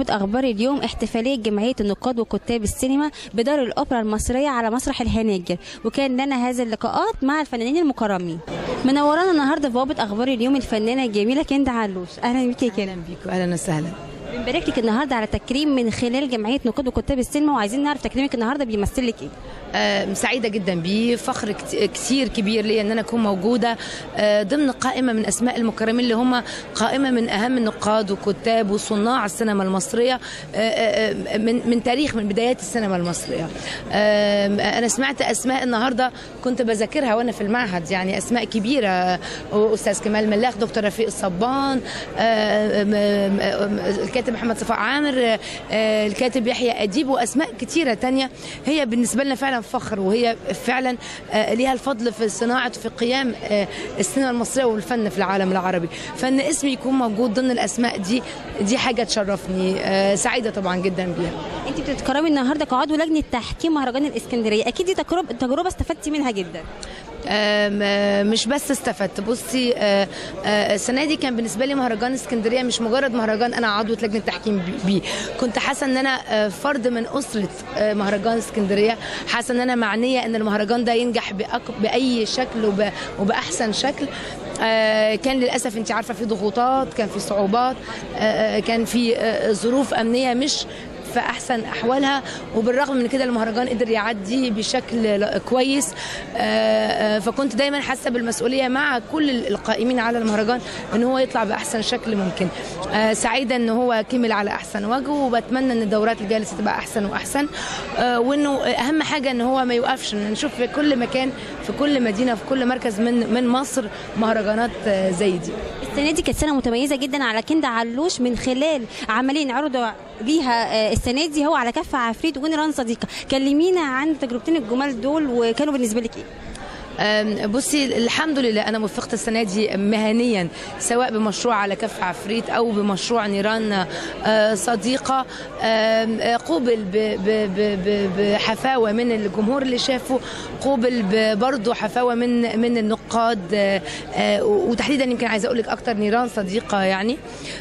بوابة أخبار اليوم احتفالية جمعية النقاد وكتاب السينما بدار الأوبرا المصرية على مسرح الهناجر وكان لنا هذه اللقاءات مع الفنانين المكرمين منورانا النهارده في بوابة أخبار اليوم الفنانة الجميلة كندا علوش أهلا بيكي يا كندا اهلا بيكم اهلا وسهلا بنبارك لك النهارده على تكريم من خلال جمعية نقاد وكتاب السينما وعايزين نعرف تكريمك النهارده بيمثل لك ايه آه، سعيده جدا بيه فخر كت- كتير كبير لي ان انا اكون موجوده آه، ضمن قائمه من اسماء المكرمين اللي هم قائمه من اهم النقاد وكتاب وصناع السينما المصريه آه، آه، من من تاريخ من بدايات السينما المصريه آه، انا سمعت اسماء النهارده كنت بذاكرها وانا في المعهد يعني اسماء كبيره آه، استاذ كمال ملاخ دكتور رفيق الصبان آه، م- م- الكاتب محمد صفاء عامر آه، آه، الكاتب يحيى اديب واسماء كتيره تانية هي بالنسبه لنا فعلا فخر وهي فعلا آه، ليها الفضل في صناعه في قيام آه، السينما المصريه والفن في العالم العربي فان اسمي يكون موجود ضمن الاسماء دي دي حاجه تشرفني آه، سعيده طبعا جدا بيها انت بتتكرمي النهارده كعضو لجنة تحكيم مهرجان الإسكندرية أكيد دي تجربة تجربة استفدتي منها جدا آم، آه، مش بس استفدت بصي آه، آه، السنه دي كان بالنسبه لي مهرجان اسكندريه مش مجرد مهرجان انا عضوه لجنه تحكيم بي- بيه كنت حاسه ان انا آه، فرد من اسره آه، مهرجان اسكندريه حاسه ان انا معنيه ان المهرجان ده ينجح بأك- باي شكل وب- وباحسن شكل آه، كان للاسف انت عارفه في ضغوطات كان في صعوبات آه، آه، كان في آه، ظروف امنيه مش في احسن احوالها وبالرغم من كده المهرجان قدر يعدي بشكل ل- كويس آه، آه، فكنت دايما حاسه بالمسؤوليه مع كل القائمين على المهرجان ان هو يطلع باحسن شكل ممكن آه، سعيده ان هو كمل على احسن وجه وبتمنى ان الدورات الجايه لسه تبقى احسن واحسن آه، وانه اهم حاجه ان هو ما يوقفش ان نشوف في كل مكان في كل مدينه في كل مركز من من مصر مهرجانات آه، زي دي السنة دي كانت سنة متميزة جدا على كندا علوش من خلال عملين عرضوا ليها آه، السنة دي هو على كف عفريت ونيران صديقة كلمينا عن تجربتين الجمال دول وكانوا بالنسبة لك ايه أم، بصي الحمد لله انا وفقت السنه دي مهنيا سواء بمشروع على كف عفريت او بمشروع نيران آه، صديقه أم، آه، قوبل ب- ب- ب- ب- بحفاوه من الجمهور اللي شافه قوبل ب- برضه حفاوه من من النقاد آه، آه، وتحديدا يمكن عايزه اقول لك اكتر نيران صديقه يعني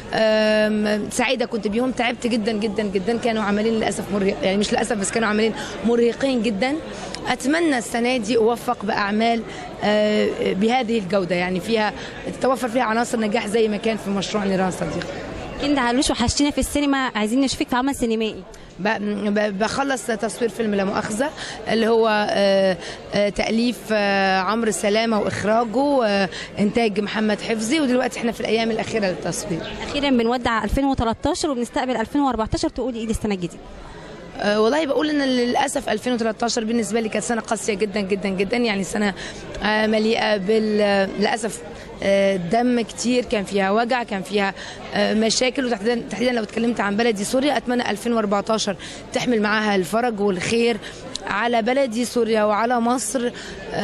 أم، سعيده كنت بيهم تعبت جدا جدا جدا كانوا عملين للاسف مرهق يعني مش للاسف بس كانوا عملين مرهقين جدا اتمنى السنه دي اوفق باعمال آه، بهذه الجوده يعني فيها تتوفر فيها عناصر نجاح زي ما كان في مشروع نيران صديق كندا علوش وحشتينا في السينما عايزين نشوفك في عمل سينمائي ب- ب- بخلص تصوير فيلم لا مؤاخذه اللي هو آه، آه، تاليف آه، عمرو سلامه واخراجه آه، انتاج محمد حفظي ودلوقتي احنا في الايام الاخيره للتصوير اخيرا بنودع 2013 وبنستقبل 2014 تقولي ايه للسنة الجديدة أه والله بقول ان للاسف 2013 بالنسبه لي كانت سنه قاسيه جدا جدا جدا يعني سنه آه، مليئه بال للاسف آه، دم كتير كان فيها وجع كان فيها آه، مشاكل وتحديدا تحديدا لو اتكلمت عن بلدي سوريا اتمنى 2014 تحمل معاها الفرج والخير على بلدي سوريا وعلى مصر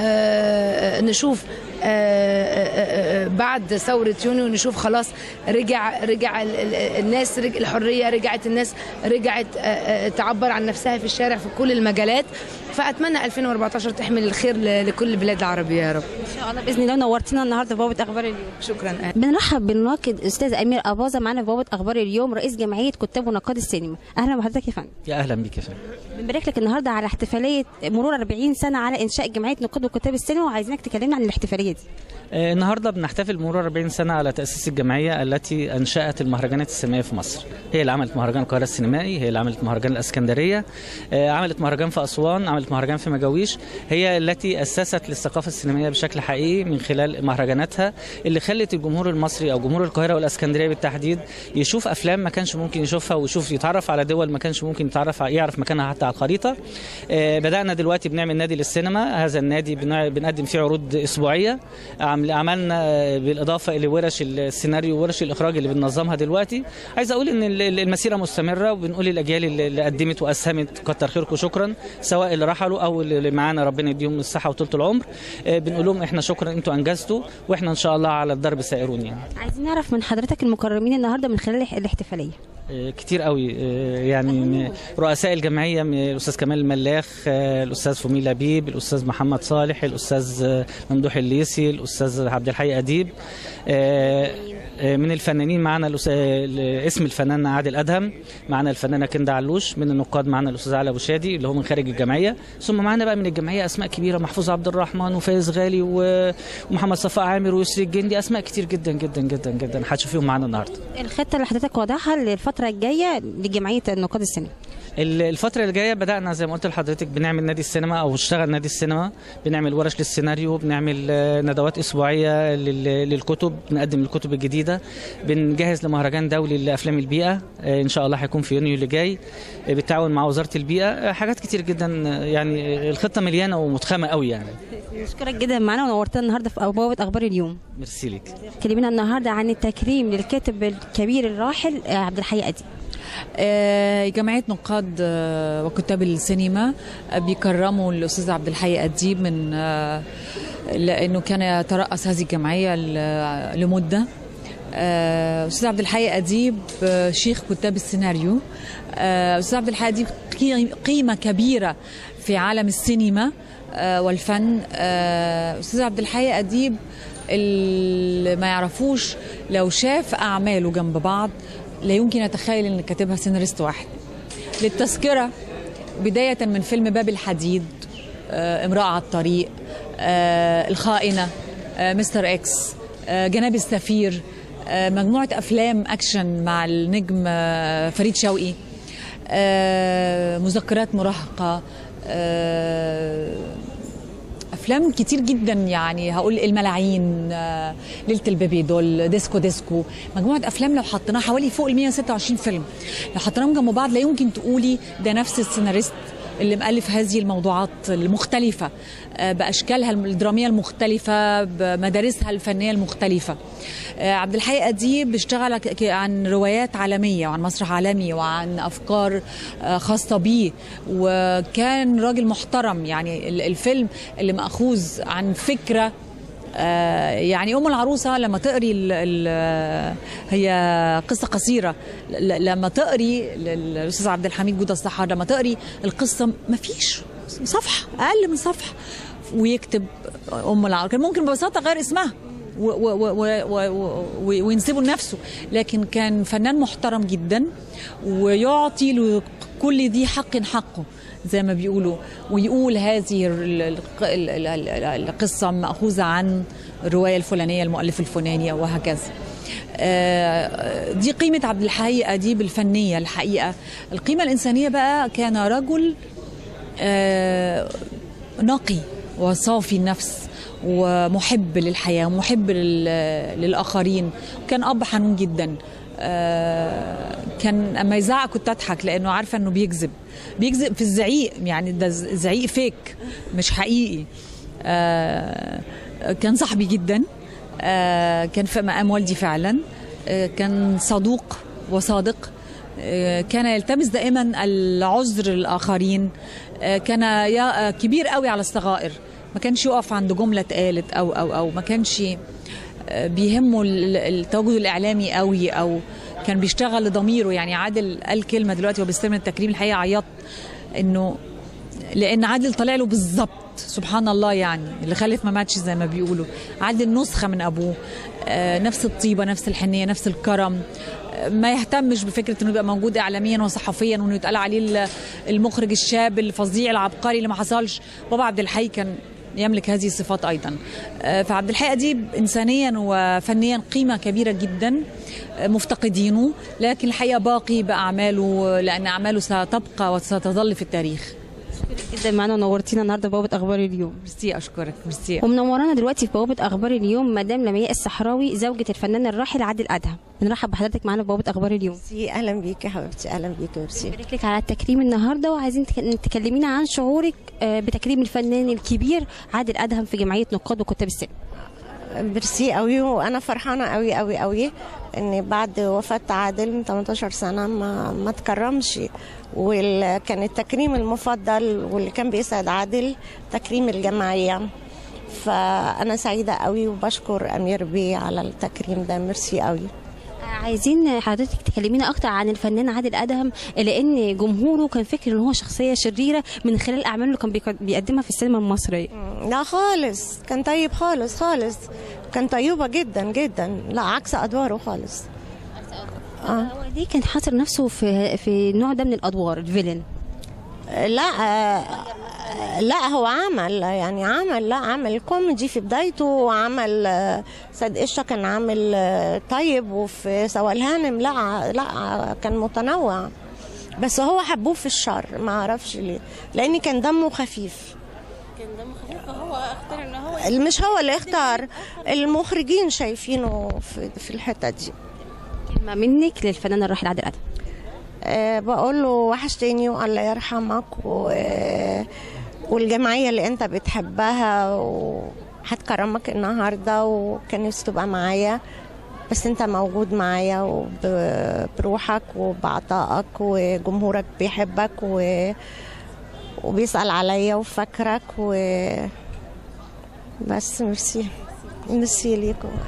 آه، نشوف آه، آه، آه، بعد ثورة يونيو نشوف خلاص رجع رجع ال- ال- الناس رجع الحرية رجعت الناس رجعت آه، آه، تعبر عن نفسها في الشارع في كل المجالات فأتمنى 2014 تحمل الخير ل- لكل البلاد العربية يا رب ان شاء الله باذن الله نورتينا النهارده في بوابة اخبار اليوم شكرا بنرحب بالناقد استاذ امير اباظه معانا في بوابة اخبار اليوم رئيس جمعيه كتاب ونقاد السينما اهلا بحضرتك يا فندم يا اهلا بك يا فندم بنبارك لك النهارده على احتفاليه مرور 40 سنه على انشاء جمعيه نقاد وكتاب السينما وعايزينك تكلمنا عن الاحتفاليه دي آه، النهارده بنحتفل بمرور 40 سنه على تاسيس الجمعيه التي انشات المهرجانات السينمائيه في مصر هي اللي عملت مهرجان القاهره السينمائي هي اللي عملت مهرجان الاسكندريه آه، عملت مهرجان في اسوان عملت مهرجان في مجاويش هي التي اسست للثقافه السينمائيه بشكل حقيقي من خلال مهرجاناتها اللي خلت الجمهور المصري او جمهور القاهره والاسكندريه بالتحديد يشوف افلام ما كانش ممكن يشوفها ويشوف يتعرف على دول ما كانش ممكن يتعرف يعرف مكانها حتى على الخريطه آه، بدانا دلوقتي بنعمل نادي للسينما هذا النادي بنع- بنقدم فيه عروض اسبوعيه عمل- عملنا آه، بالاضافه الى ورش السيناريو وورش الاخراج اللي بننظمها دلوقتي عايز اقول ان ال- ال- المسيره مستمره وبنقول للاجيال اللي اللي قدمت واسهمت كتر خيركم شكرا سواء اللي رحلوا او اللي معانا ربنا يديهم الصحه وطول العمر آه، بنقول لهم احنا شكرا انتوا انجزتوا واحنا ان شاء الله على الدرب سائرون يعني عايزين نعرف من حضرتك المكرمين النهارده من خلال الاحتفاليه آه، كتير قوي آه، يعني م- رؤساء الجمعيه م- الاستاذ كمال الملاخ آه، الاستاذ فمي لبيب الاستاذ محمد صالح الاستاذ آه، ممدوح الليسي الاستاذ عبد الحي اديب آه، من الفنانين معنا الأس- اسم الفنان عادل ادهم معنا الفنانه كندا علوش من النقاد معنا الاستاذ علي ابو شادي اللي هو من خارج الجمعيه ثم معنا بقى من الجمعيه اسماء كبيره محفوظ عبد الرحمن وفايز غالي و- ومحمد صفاء عامر ويسري الجندي اسماء كتير جدا جدا جدا جدا هتشوفيهم معانا النهارده الخطه اللي حضرتك واضحه للفتره الجايه لجمعيه النقاد السينما ال- الفترة اللي جاية بدأنا زي ما قلت لحضرتك بنعمل نادي السينما أو اشتغل نادي السينما بنعمل ورش للسيناريو بنعمل آه، ندوات أسبوعية لل- للكتب بنقدم الكتب الجديدة بنجهز لمهرجان دولي لأفلام البيئة آه، إن شاء الله هيكون في يونيو اللي جاي آه، بالتعاون مع وزارة البيئة آه، حاجات كتير جدا آه، يعني آه، الخطة مليانة ومتخمة قوي يعني نشكرك جدا معانا ونورتنا النهارده في بوابه اخبار اليوم ميرسي ليك كلمينا النهارده عن التكريم للكاتب الكبير الراحل آه، عبد الحي اديب آه، جمعية نقاد آه، وكتاب السينما آه، بيكرموا الأستاذ عبد الحي أديب من آه، لأنه كان يترأس هذه الجمعية ل- لمدة آه، أستاذ عبد الحي أديب آه، شيخ كتاب السيناريو آه، أستاذ عبد الحي أديب قي- قيمة كبيرة في عالم السينما آه، والفن آه، أستاذ عبد الحي أديب اللي ما يعرفوش لو شاف أعماله جنب بعض لا يمكن يتخيل ان كاتبها سيناريست واحد للتذكره بدايه من فيلم باب الحديد آه، امراه على الطريق آه، الخائنه آه، مستر اكس آه، جناب السفير آه، مجموعه افلام اكشن مع النجم آه، فريد شوقي آه، مذكرات مراهقه آه، افلام كتير جدا يعني هقول الملاعين آه، ليله البيبي دول ديسكو ديسكو مجموعه افلام لو حطيناها حوالي فوق ال 126 فيلم لو حطيناهم جنب بعض لا يمكن تقولي ده نفس السيناريست اللي مؤلف هذه الموضوعات المختلفة آه، بأشكالها الدرامية المختلفة بمدارسها الفنية المختلفة آه، عبد الحي أديب اشتغل ك- ك- عن روايات عالمية وعن مسرح عالمي وعن أفكار آه، خاصة بيه وكان راجل محترم يعني ال- الفيلم اللي مأخوذ عن فكرة آه، يعني ام العروسه لما تقري ال ال هي قصه قصيره ل- لما تقري ل- الاستاذ عبد الحميد جوده الصحار لما تقري القصه ما فيش صفحه اقل من صفحه ويكتب ام العروسه كان ممكن ببساطه غير اسمها و- و- و- و- و- و- وينسبه لنفسه لكن كان فنان محترم جدا ويعطي لكل ذي حق حقه زي ما بيقولوا ويقول هذه ال- ال- ال- ال- ال- القصة مأخوذة عن الرواية الفلانية المؤلف الفلاني وهكذا آه، دي قيمة عبد الحي أديب الفنية الحقيقة القيمة الإنسانية بقى كان رجل آه، نقي وصافي النفس ومحب للحياة ومحب لل- للآخرين كان أب حنون جدا آه، كان اما يزعق كنت اضحك لانه عارفه انه بيكذب بيكذب في الزعيق يعني ده ز- زعيق فيك مش حقيقي آه، كان صاحبي جدا آه، كان في مقام والدي فعلا آه، كان صدوق وصادق آه، كان يلتمس دائما العذر للاخرين آه، كان يا- آه، كبير قوي على الصغائر ما كانش يقف عند جمله اتقالت او او او ما كانش آه، بيهمه ال- التواجد الاعلامي قوي او كان بيشتغل لضميره يعني عادل قال كلمه دلوقتي وهو بيستلم التكريم الحقيقه عيطت انه لان عادل طلع له بالظبط سبحان الله يعني اللي خلف ما ماتش زي ما بيقولوا عادل نسخه من ابوه آه، نفس الطيبه نفس الحنيه نفس الكرم آه، ما يهتمش بفكره انه يبقى موجود اعلاميا وصحفيا وانه يتقال عليه ال- المخرج الشاب الفظيع العبقري اللي ما حصلش بابا عبد الحي كان يملك هذه الصفات ايضا آه، فعبد الحي اديب انسانيا وفنيا قيمه كبيره جدا آه، مفتقدينه لكن الحقيقه باقي باعماله لان اعماله ستبقى وستظل في التاريخ جدا معانا ونورتينا النهارده في بوابه اخبار اليوم ميرسي اشكرك ميرسي ومنورانا دلوقتي في بوابه اخبار اليوم مدام لمياء الصحراوي زوجة الفنان الراحل عادل ادهم بنرحب بحضرتك معانا في بوابه اخبار اليوم ميرسي اهلا بيكي يا حبيبتي اهلا بيكي ميرسي بارك لك على التكريم النهارده وعايزين تك- تكلمينا عن شعورك آه، بتكريم الفنان الكبير عادل ادهم في جمعيه نقاد وكتاب السينما ميرسي قوي وانا فرحانه قوي قوي قوي ان بعد وفاه عادل من 18 سنه ما ما تكرمش وكان التكريم المفضل واللي كان بيسعد عادل تكريم الجمعيه فانا سعيده قوي وبشكر امير بيه على التكريم ده ميرسي قوي آه، عايزين حضرتك تكلمينا اكتر عن الفنان عادل ادهم لان جمهوره كان فاكر ان هو شخصيه شريره من خلال اعماله اللي كان بيق- بيقدمها في السينما المصريه لا خالص كان طيب خالص خالص كان طيوبة جدا جدا لا عكس أدواره خالص هو ليه كان حاصر نفسه في في النوع ده من الادوار الفيلن لا آه، لا هو عمل يعني عمل لا عمل كوميدي في بدايته وعمل آه، سيد قشطة كان عامل آه، طيب وفي سوا الهانم لا لا كان متنوع بس هو حبوه في الشر ما اعرفش ليه لان كان دمه خفيف كان دمه خفيف فهو اختار ان هو مش هو اللي اختار المخرجين شايفينه في, في الحته دي كلمه منك للفنان الراحل عادل ادهم أه بقول له وحشتني والله يرحمك و... والجمعية اللي انت بتحبها وهتكرمك النهاردة وكان نفسي تبقى معايا بس انت موجود معايا وب- بروحك وبعطائك وجمهورك بيحبك و... وبيسأل عليا وفاكرك و بس ميرسي ميرسي ليكم